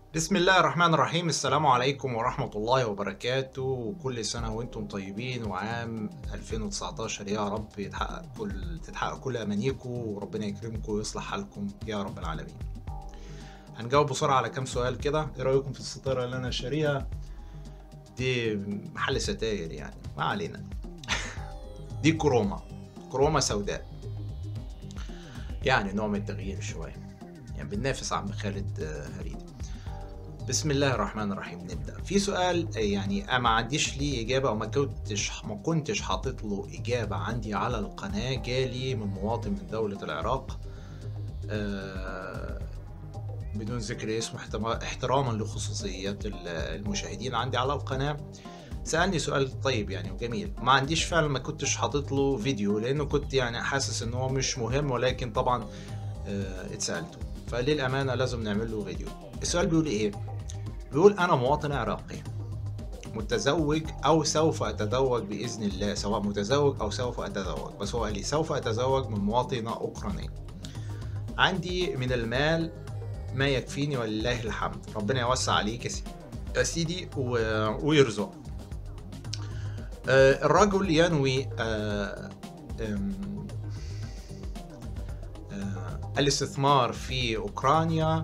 بسم الله الرحمن الرحيم السلام عليكم ورحمة الله وبركاته وكل سنة وانتم طيبين وعام 2019 يا رب يتحقق كل تتحقق كل أمانيكم وربنا يكرمكم ويصلح حالكم يا رب العالمين هنجاوب بسرعة على كام سؤال كده ايه رأيكم في الستارة اللي أنا شاريها دي محل ستاير يعني ما علينا دي كروما كروما سوداء يعني نوع من التغيير شوية يعني بننافس عم خالد آه، هريدي بسم الله الرحمن الرحيم نبدا في سؤال يعني ما عنديش ليه اجابه او ما كنتش ما كنتش حاطط له اجابه عندي على القناه جالي من مواطن من دوله العراق آه، بدون ذكر اسمه احتما- احتراما لخصوصيات ال- المشاهدين عندي على القناه سالني سؤال طيب يعني وجميل ما عنديش فعلا ما كنتش حاطط له فيديو لانه كنت يعني حاسس ان هو مش مهم ولكن طبعا آه، اتسالته فللامانه لازم نعمل له فيديو السؤال بيقول ايه بيقول أنا مواطن عراقي متزوج أو سوف أتزوج بإذن الله سواء متزوج أو سوف أتزوج بس هو قال لي سوف أتزوج من مواطنة أوكرانية عندي من المال ما يكفيني ولله الحمد ربنا يوسع عليك يا سيدي- يا سيدي و- ويرزق آه، الرجل ينوي آه، آم، آه، الاستثمار في أوكرانيا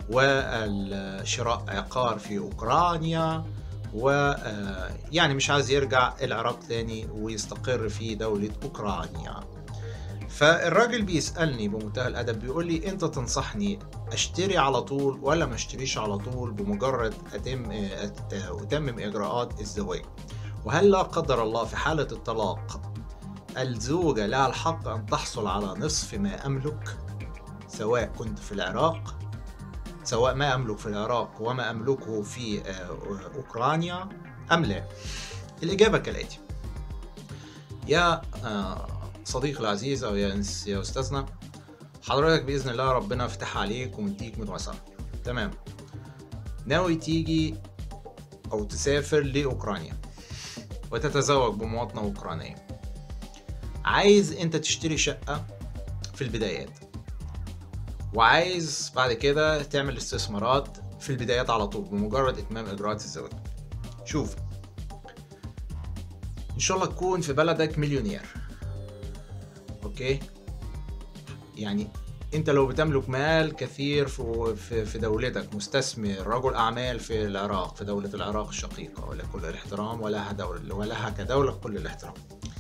وشراء عقار في اوكرانيا و آه، يعني مش عايز يرجع العراق تاني ويستقر في دولة اوكرانيا فالراجل بيسألني بمنتهى الأدب بيقول لي أنت تنصحني أشتري على طول ولا ما أشتريش على طول بمجرد أتم آه، أت- آه، أتمم إجراءات الزواج وهل لا قدر الله في حالة الطلاق الزوجة لها الحق أن تحصل على نصف ما أملك سواء كنت في العراق سواء ما أملك في العراق وما أملكه في آه، أوكرانيا أم لا الإجابة كالآتي يا آه، صديقي العزيز أو يا أنس- يا أستاذنا حضرتك بإذن الله ربنا يفتح عليك ومديك من وسع تمام ناوي تيجي أو تسافر لأوكرانيا وتتزوج بمواطنة أوكرانية عايز أنت تشتري شقة في البدايات وعايز بعد كده تعمل استثمارات في البدايات على طول بمجرد اتمام اجراءات الزواج شوف ان شاء الله تكون في بلدك مليونير اوكي يعني انت لو بتملك مال كثير في في في دولتك مستثمر رجل اعمال في العراق في دوله العراق الشقيقه ولا كل الاحترام ولها دوله ولها كدوله كل الاحترام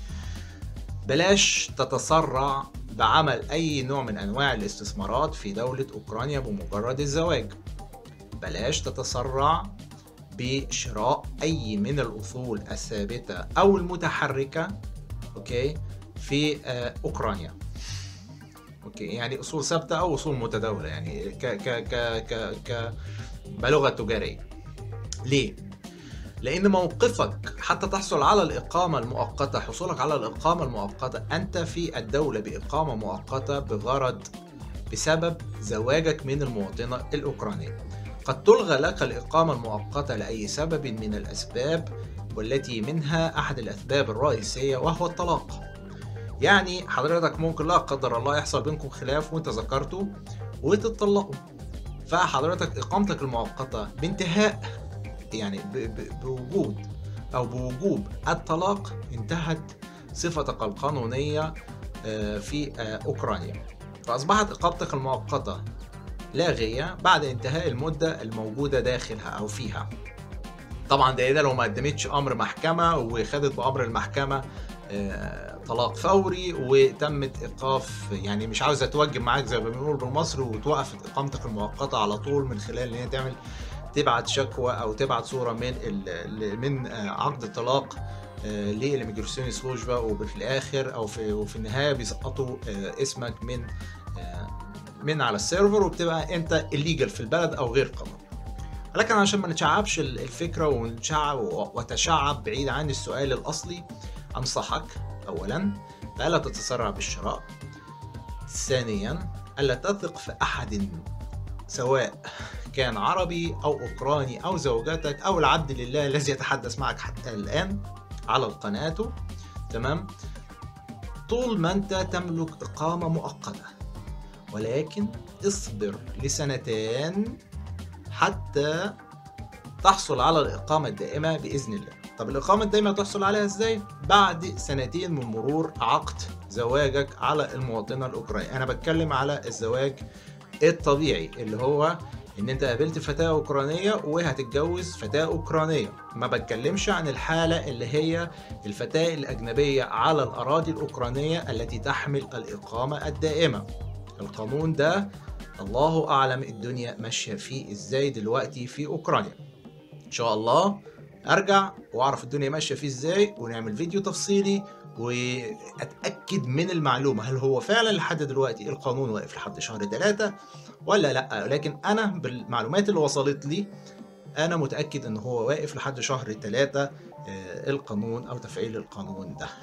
بلاش تتسرع بعمل أي نوع من أنواع الاستثمارات في دولة أوكرانيا بمجرد الزواج بلاش تتسرع بشراء أي من الأصول الثابتة أو المتحركة أوكي في آه، أوكرانيا أوكي يعني أصول ثابتة أو أصول متداولة يعني ك ك ك ك ك بلغة تجارية ليه؟ لأن موقفك حتى تحصل على الإقامة المؤقتة حصولك على الإقامة المؤقتة أنت في الدولة بإقامة مؤقتة بغرض بسبب زواجك من المواطنة الأوكرانية قد تلغى لك الإقامة المؤقتة لأي سبب من الأسباب والتي منها أحد الأسباب الرئيسية وهو الطلاق يعني حضرتك ممكن لا قدر الله يحصل بينكم خلاف وانت ذكرته وتتطلقوا فحضرتك إقامتك المؤقتة بانتهاء يعني ب- ب- بوجود او بوجوب الطلاق انتهت صفتك القانونيه آه، في آه، اوكرانيا فاصبحت اقامتك المؤقته لاغيه بعد انتهاء المده الموجوده داخلها او فيها طبعا ده إذا لو ما قدمتش امر محكمه وخدت بامر المحكمه آه، طلاق فوري وتمت ايقاف يعني مش عاوزه توجب معاك زي ما بنقول بالمصري وتوقف اقامتك المؤقته على طول من خلال ان هي تعمل تبعت شكوى او تبعت صوره من ال- من آه، عقد الطلاق آه، للميجراسيون سلوجبا وفي الاخر او في وفي النهايه بيسقطوا آه، اسمك من آه، من على السيرفر وبتبقى انت الليجل في البلد او غير قانوني ولكن عشان ما نتشعبش ال- الفكره ونشعب وتشعب بعيد عن السؤال الاصلي انصحك اولا فلا تتسرع بالشراء ثانيا الا تثق في احد سواء كان عربي او اوكراني او زوجتك او العبد لله الذي يتحدث معك حتى الان على قناته تمام طول ما انت تملك اقامه مؤقته ولكن اصبر لسنتين حتى تحصل على الإقامة الدائمة بإذن الله طب الإقامة الدائمة تحصل عليها إزاي؟ بعد سنتين من مرور عقد زواجك على المواطنة الأوكرانية أنا بتكلم على الزواج الطبيعي اللي هو ان انت قابلت فتاة اوكرانية وهتتجوز فتاة اوكرانية ما بتكلمش عن الحالة اللي هي الفتاة الاجنبية على الاراضي الاوكرانية التي تحمل الاقامة الدائمة القانون ده الله اعلم الدنيا ماشية فيه ازاي دلوقتي في اوكرانيا ان شاء الله ارجع واعرف الدنيا ماشية فيه ازاي ونعمل فيديو تفصيلي واتاكد من المعلومه هل هو فعلا لحد دلوقتي القانون واقف لحد شهر ثلاثة ولا لا لكن انا بالمعلومات اللي وصلت لي انا متاكد ان هو واقف لحد شهر ثلاثة القانون او تفعيل القانون ده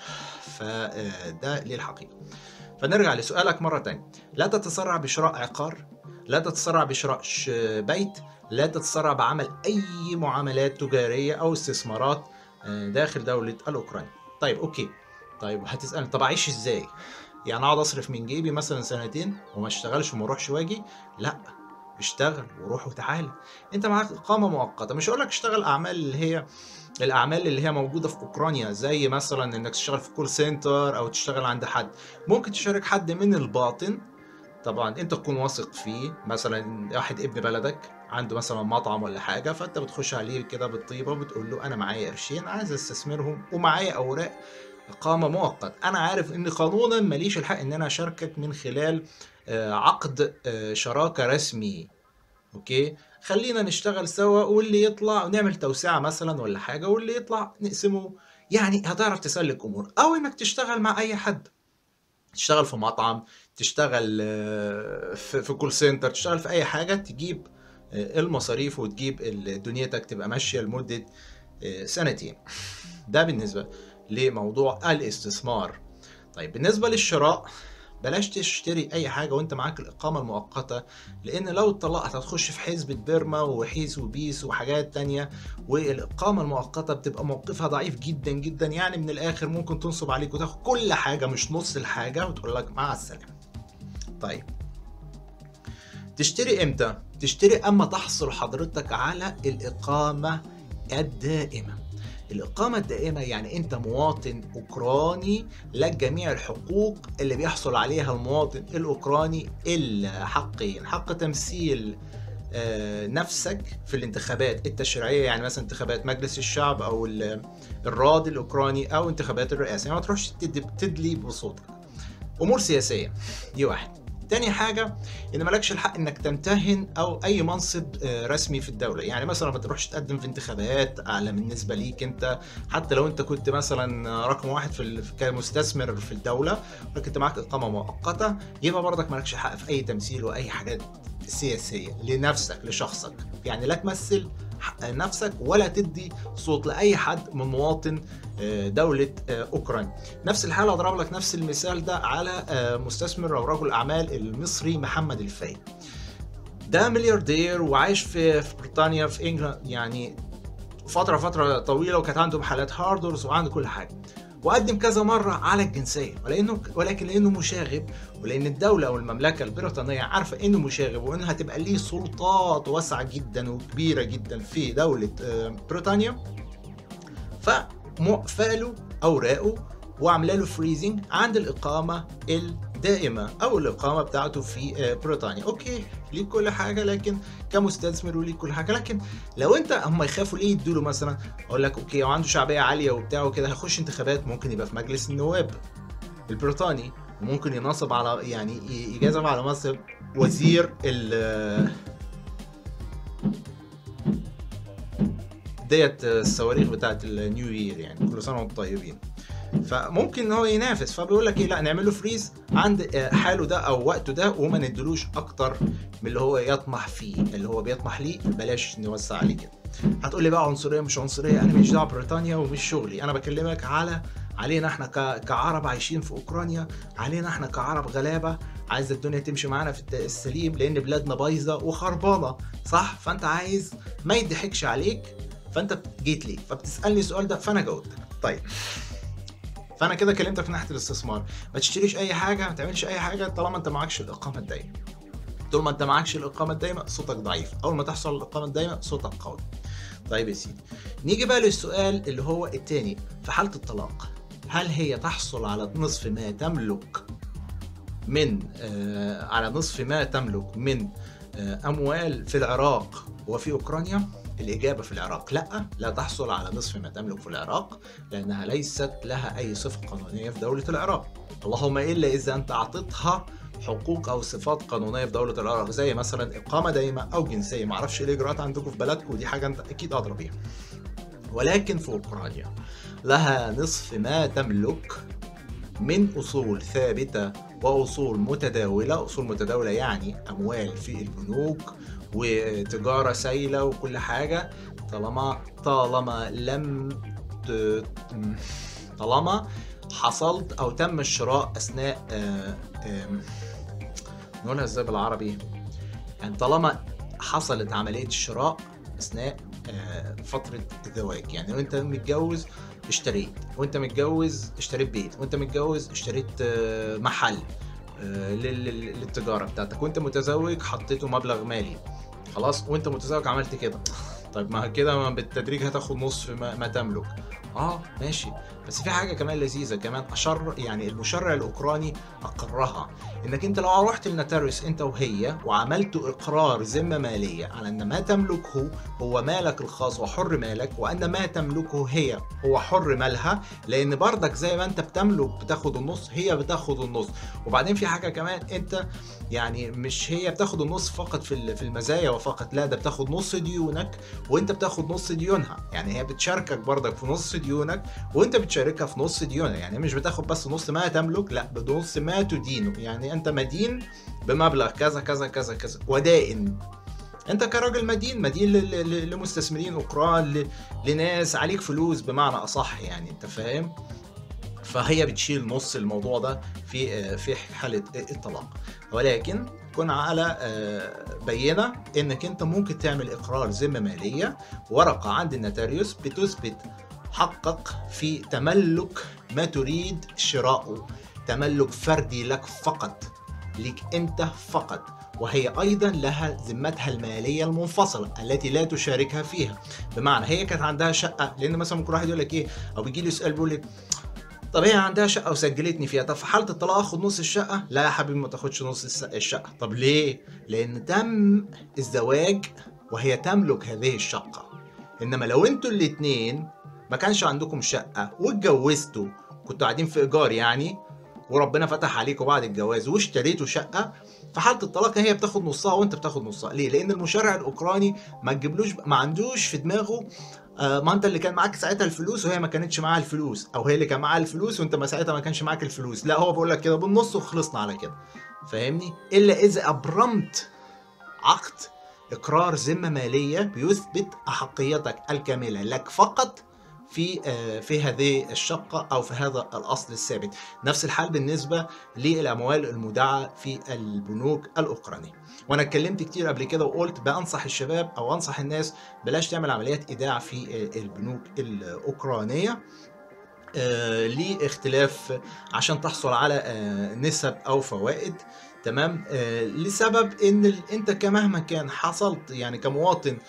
فده للحقيقه فنرجع لسؤالك مرة تانية لا تتسرع بشراء عقار لا تتسرع بشراء بيت لا تتسرع بعمل أي معاملات تجارية أو استثمارات داخل دولة الأوكرانيا طيب أوكي طيب هتسألني طب أعيش إزاي يعني أقعد أصرف من جيبي مثلا سنتين وما اشتغلش وما اروحش واجي لا اشتغل وروح وتعالى انت معاك اقامه مؤقته مش هقول لك اشتغل اعمال اللي هي الاعمال اللي هي موجوده في اوكرانيا زي مثلا انك تشتغل في كول سنتر او تشتغل عند حد ممكن تشارك حد من الباطن طبعا انت تكون واثق فيه مثلا واحد ابن بلدك عنده مثلا مطعم ولا حاجه فانت بتخش عليه كده بالطيبه وبتقول له انا معايا قرشين عايز استثمرهم ومعايا اوراق اقامه مؤقت انا عارف ان قانونا ماليش الحق ان انا اشاركك من خلال عقد شراكه رسمي اوكي خلينا نشتغل سوا واللي يطلع ونعمل توسعه مثلا ولا حاجه واللي يطلع نقسمه يعني هتعرف تسلك امور او انك تشتغل مع اي حد تشتغل في مطعم تشتغل في كول سنتر تشتغل في اي حاجه تجيب المصاريف وتجيب دنيتك تبقى ماشيه لمده سنتين ده بالنسبه لموضوع الاستثمار طيب بالنسبه للشراء بلاش تشتري اي حاجه وانت معاك الاقامه المؤقته لان لو اتطلقت هتخش في حزب بيرما وحيس وبيس وحاجات تانية والاقامه المؤقته بتبقى موقفها ضعيف جدا جدا يعني من الاخر ممكن تنصب عليك وتاخد كل حاجه مش نص الحاجه وتقول لك مع السلامه طيب تشتري امتى تشتري اما تحصل حضرتك على الاقامه الدائمه الإقامة الدائمة يعني أنت مواطن أوكراني لك جميع الحقوق اللي بيحصل عليها المواطن الأوكراني إلا حقين حق تمثيل نفسك في الانتخابات التشريعية يعني مثلا انتخابات مجلس الشعب أو الراضي الأوكراني أو انتخابات الرئاسة يعني ما تروحش تدلي بصوتك أمور سياسية دي واحد تاني حاجة إن مالكش الحق إنك تمتهن أو أي منصب رسمي في الدولة، يعني مثلا ما تروحش تقدم في انتخابات أعلى بالنسبة ليك أنت، حتى لو أنت كنت مثلا رقم واحد في كمستثمر في الدولة، ولكن أنت معاك إقامة مؤقتة، يبقى برضك مالكش حق في أي تمثيل وأي حاجات سياسية لنفسك لشخصك، يعني لا تمثل نفسك ولا تدي صوت لاي حد من مواطن دوله اوكرانيا نفس الحاله اضرب لك نفس المثال ده على مستثمر او رجل اعمال المصري محمد الفاي ده ملياردير وعايش في في بريطانيا في انجلند يعني فتره فتره طويله وكانت عنده محلات هاردورز وعنده كل حاجه وقدم كذا مرة على الجنسية ولأنه ولكن لأنه مشاغب ولأن الدولة أو المملكة البريطانية عارفة إنه مشاغب وإنه هتبقى ليه سلطات واسعة جدا وكبيرة جدا في دولة بريطانيا فقفلوا أوراقه وعامله له فريزنج عند الإقامة الدائمة أو الإقامة بتاعته في بريطانيا أوكي ليك كل حاجة لكن كمستثمر وليك كل حاجة لكن لو أنت هم يخافوا ليه يدوا له مثلا أقول لك أوكي هو عنده شعبية عالية وبتاع وكده هيخش انتخابات ممكن يبقى في مجلس النواب البريطاني وممكن ينصب على يعني يجازف على منصب وزير ال ديت الصواريخ بتاعت النيو يير يعني كل سنه وانتم طيبين فممكن ان هو ينافس فبيقول لك ايه لا نعمل له فريز عند حاله ده او وقته ده وما ندلوش اكتر من اللي هو يطمح فيه اللي هو بيطمح ليه بلاش نوسع عليه كده هتقول لي بقى عنصريه مش عنصريه انا مش دعوه بريطانيا ومش شغلي انا بكلمك على علينا احنا كعرب عايشين في اوكرانيا علينا احنا كعرب غلابه عايز الدنيا تمشي معانا في السليم لان بلادنا بايظه وخربانه صح فانت عايز ما يضحكش عليك فانت جيت ليه فبتسالني السؤال ده فانا جاوبتك طيب فانا كده كلمتك في ناحيه الاستثمار ما تشتريش اي حاجه ما تعملش اي حاجه طالما انت معكش الاقامه الدائمه طول ما انت معكش الاقامه الدايمه صوتك ضعيف اول ما تحصل الاقامه الدايمه صوتك قوي طيب يا سيدي نيجي بقى للسؤال اللي هو التاني في حاله الطلاق هل هي تحصل على نصف ما تملك من آه على نصف ما تملك من آه اموال في العراق وفي اوكرانيا الإجابة في العراق لا لا تحصل على نصف ما تملك في العراق لأنها ليست لها أي صفة قانونية في دولة العراق اللهم إلا إذا أنت أعطيتها حقوق او صفات قانونيه في دوله العراق زي مثلا اقامه دائمه او جنسيه ما اعرفش ايه الاجراءات عندكم في بلدكم ودي حاجه انت اكيد ادرى بيها ولكن في اوكرانيا لها نصف ما تملك من اصول ثابته واصول متداوله اصول متداوله يعني اموال في البنوك وتجاره سايله وكل حاجه طالما طالما لم ت... طالما حصلت او تم الشراء اثناء آآ آآ نقولها ازاي بالعربي يعني طالما حصلت عمليه الشراء اثناء فتره الزواج يعني وانت متجوز اشتريت وانت متجوز اشتريت بيت وانت متجوز اشتريت محل للتجاره بتاعتك وانت متزوج حطيته مبلغ مالي خلاص وانت متزوج عملت كده طيب ما كده بالتدريج هتاخد نصف ما, ما تملك اه ماشي بس في حاجه كمان لذيذه كمان اشر يعني المشرع الاوكراني اقرها انك انت لو رحت للنوتاريوس انت وهي وعملتوا اقرار ذمه ماليه على ان ما تملكه هو مالك الخاص وحر مالك وان ما تملكه هي هو حر مالها لان بردك زي ما انت بتملك بتاخد النص هي بتاخد النص وبعدين في حاجه كمان انت يعني مش هي بتاخد النص فقط في في المزايا وفقط لا ده بتاخد نص ديونك وانت بتاخد نص ديونها يعني هي بتشاركك بردك في نص ديونك وانت بتشاركها في نص ديونها يعني مش بتاخد بس نص ما تملك لا بنص ما تدينه يعني انت مدين بمبلغ كذا كذا كذا كذا ودائن انت كراجل مدين مدين لمستثمرين اوكران لناس عليك فلوس بمعنى اصح يعني انت فاهم فهي بتشيل نص الموضوع ده في في حاله الطلاق ولكن كن على بينه انك انت ممكن تعمل اقرار ذمه ماليه ورقه عند النوتاريوس بتثبت حقك في تملك ما تريد شراؤه تملك فردي لك فقط لك انت فقط وهي ايضا لها ذمتها الماليه المنفصله التي لا تشاركها فيها بمعنى هي كانت عندها شقه لان مثلا ممكن واحد يقول لك ايه او بيجي لي سؤال بيقول لي طب هي عندها شقه وسجلتني فيها طب في حاله الطلاق اخد نص الشقه لا يا حبيبي ما تاخدش نص الشقه طب ليه لان تم الزواج وهي تملك هذه الشقه انما لو انتوا الاتنين ما كانش عندكم شقه واتجوزتوا كنتوا قاعدين في ايجار يعني وربنا فتح عليكم بعد الجواز واشتريتوا شقه في حاله الطلاق هي بتاخد نصها وانت بتاخد نصها ليه لان المشرع الاوكراني ما تجيبلوش ما عندوش في دماغه آه ما انت اللي كان معاك ساعتها الفلوس وهي ما كانتش معاها الفلوس او هي اللي كان معاها الفلوس وانت ما ساعتها ما كانش معاك الفلوس لا هو بيقول لك كده بالنص وخلصنا على كده فاهمني الا اذا ابرمت عقد اقرار ذمه ماليه بيثبت احقيتك الكامله لك فقط في في هذه الشقة أو في هذا الأصل الثابت نفس الحال بالنسبة للأموال المودعة في البنوك الأوكرانية وأنا اتكلمت كتير قبل كده وقلت بأنصح الشباب أو أنصح الناس بلاش تعمل عمليات إيداع في البنوك الأوكرانية آه لاختلاف عشان تحصل على آه نسب أو فوائد تمام آه لسبب ان انت كمهما كان حصلت يعني كمواطن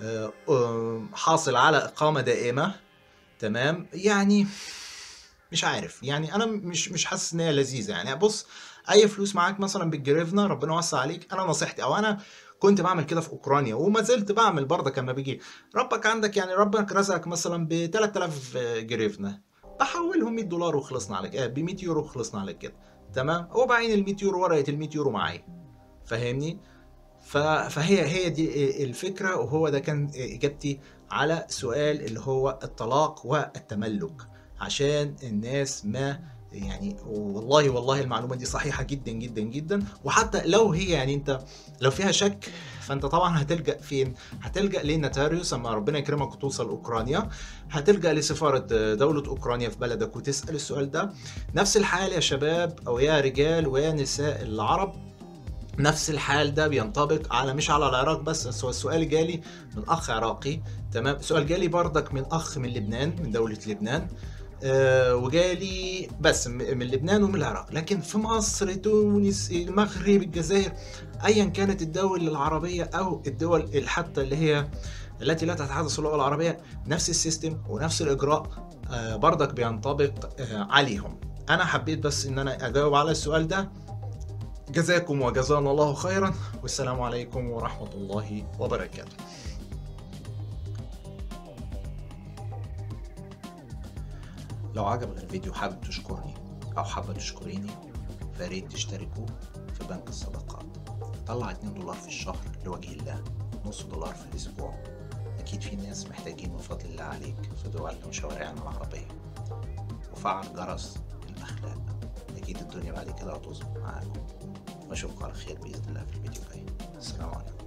حاصل على اقامه دائمه تمام يعني مش عارف يعني انا مش مش حاسس ان هي لذيذه يعني بص اي فلوس معاك مثلا بالجريفنا ربنا يوسع عليك انا نصيحتي او انا كنت بعمل كده في اوكرانيا وما زلت بعمل برضه لما بيجي ربك عندك يعني ربك رزقك مثلا ب 3000 جريفنا بحولهم 100 دولار وخلصنا على كده ب 100 يورو وخلصنا على كده تمام وبعدين ال 100 يورو ورقه ال 100 يورو معايا فاهمني فهي هي دي الفكره وهو ده كان اجابتي على سؤال اللي هو الطلاق والتملك عشان الناس ما يعني والله والله المعلومه دي صحيحه جدا جدا جدا وحتى لو هي يعني انت لو فيها شك فانت طبعا هتلجا فين؟ هتلجا للنوتاريوس اما ربنا يكرمك وتوصل اوكرانيا هتلجا لسفاره دوله اوكرانيا في بلدك وتسال السؤال ده نفس الحال يا شباب او يا رجال ويا نساء العرب نفس الحال ده بينطبق على مش على العراق بس بس هو السؤال جالي من اخ عراقي تمام سؤال جالي بردك من اخ من لبنان من دوله لبنان آه، وجالي بس م- من لبنان ومن العراق لكن في مصر تونس المغرب الجزائر ايا كانت الدول العربيه او الدول حتى اللي هي التي لا تتحدث اللغه العربيه نفس السيستم ونفس الاجراء آه، برضك بينطبق آه، عليهم انا حبيت بس ان انا اجاوب على السؤال ده جزاكم وجزانا الله خيرا والسلام عليكم ورحمه الله وبركاته لو عجبك الفيديو حابب تشكرني او حابة تشكريني فريت تشتركوا في بنك الصدقات طلع 2 دولار في الشهر لوجه الله نص دولار في الاسبوع اكيد في ناس محتاجين من فضل الله عليك في دولنا وشوارعنا العربية وفعل جرس الاخلاق اكيد الدنيا بعد كده هتظبط معاكم واشوفكم على خير باذن الله في الفيديو الجاي السلام عليكم